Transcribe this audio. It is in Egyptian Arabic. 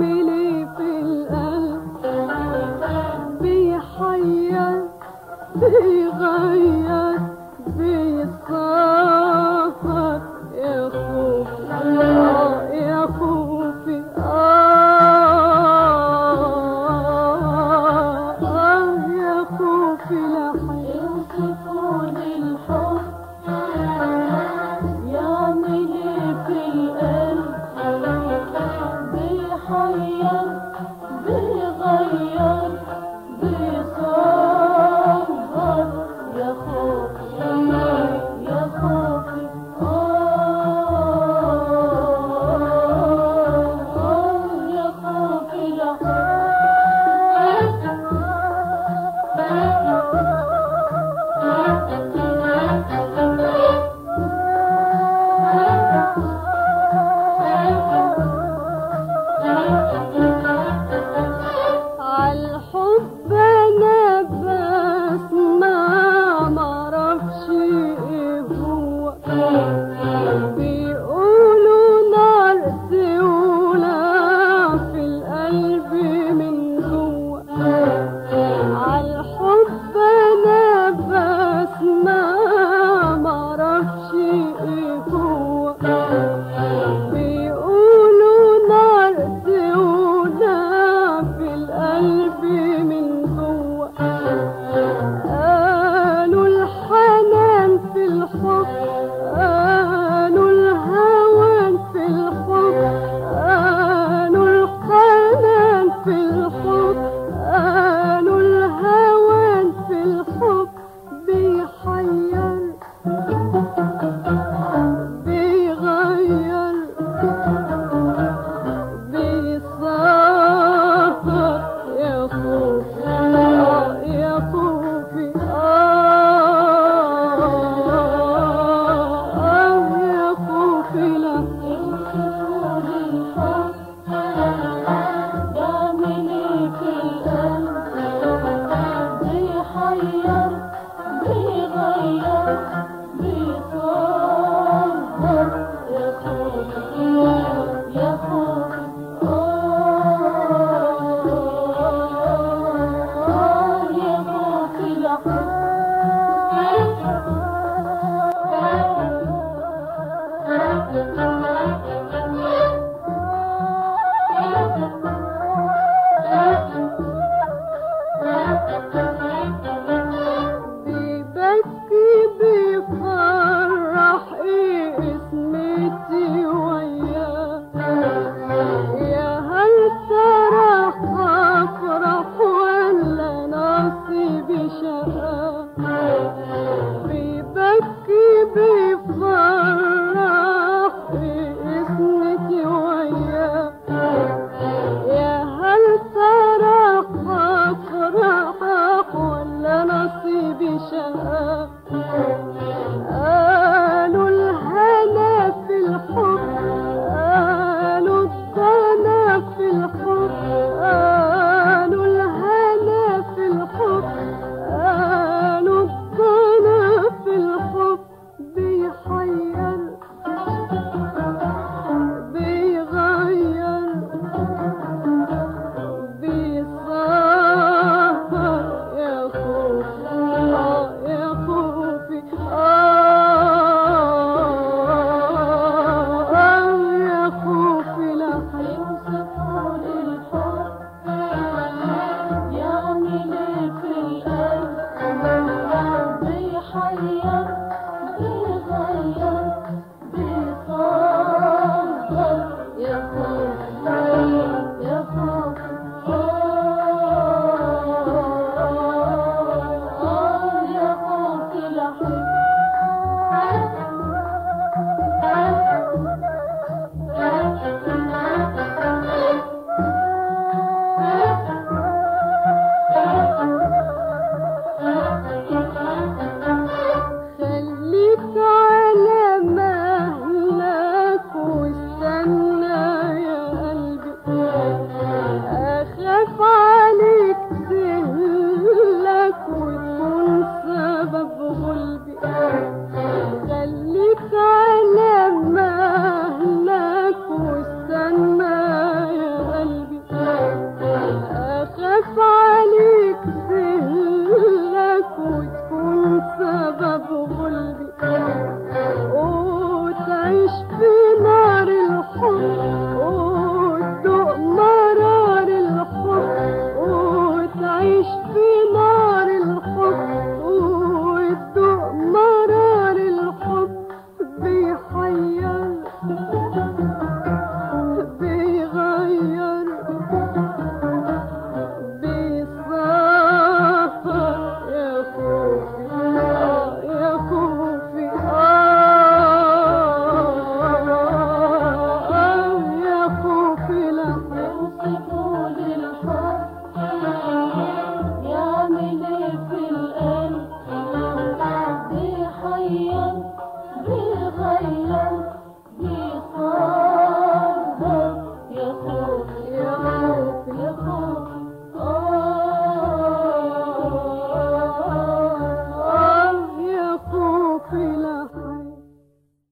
يعمل في القلب بيحير بيغير بيسهر يا خوفي آه يا خوفي آه آه يا خوفي لحي يوصفون الحب يعمل في القلب بيحير بيغير بيصغر يا خوفي يا خوفي آه يا خوفي عالحب انا بسمع معرفش ايه هو بيقولوا نار تولع في القلب من جوه عالحب انا بسمع معرفش ايه هو بيقولوا نار تولع في القلب من جوه قالوا الحنان في الحب قالوا الهوان في الحب قالوا الحنان في الحب